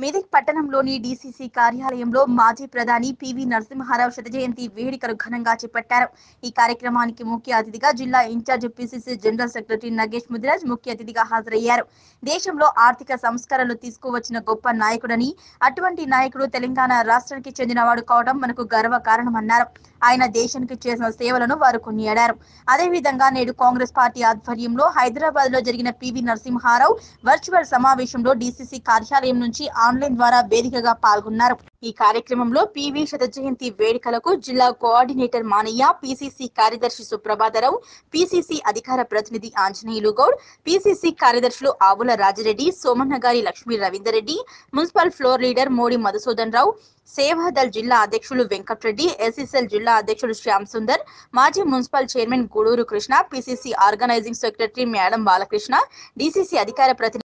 మెదక్ పట్టణంలోని డీసీసీ కార్యాలయంలో మాజీ ప్రధాని పివి నరసింహారావు శత జయంతి వేడుకలు ఘనంగా చేపట్టారు ఈ కార్యక్రమానికి ముఖ్య అతిథిగా జిల్లా incharge PCC general secretary Nagesh Mudiraj ముఖ్య అతిథిగా హాజరయ్యారు దేశంలో ఆర్థిక సంస్కరణలు తీసుకువచ్చిన గొప్ప నాయకుడని అటువంటి నాయకుడు తెలంగాణ రాష్ట్రానికి చెందినవాడు కావడం మనకు గర్వ కారణమన్నారు ఆయన దేశానికి చేసిన సేవలను వారు కొనియాడారు అదేవిధంగా నేడు కాంగ్రెస్ పార్టీ ఆధ్వర్యంలో హైదరాబాద్ లో జరిగిన పివి నరసింహారావు వర్చువల్ సమావేశంలో డీసీసీ కార్యాలయం నుంచి ఆన్లైన్ ద్వారా వేదికగా పాల్గొన్నారు ఈ కార్యక్రమంలో పివి శత జయంతి వేడుకలకు జిల్లా కోఆర్డినేటర్ మానయ్య పిసిసి కార్యదర్శి సుప్రభాతరావు పిసిసి అధికార ప్రతినిధి ఆంజనేయులు గౌడ్ పిసిసి కార్యదర్శులు Avula Rajireddy Somannagari Lakshmi Ravinder Reddy municipal floor leader Modi Madhusudan Rao Sevadal జిల్లా అధ్యక్షులు వెంకట్రెడ్డి ఎస్ఎస్ఎల్ జిల్లా అధ్యక్షుడు శ్యామ్ సుందర్ మాజీ municipal chairman Guduru Krishna PCC organising secretary Medam Balakrishna DCC అధికార ప్రతినిధి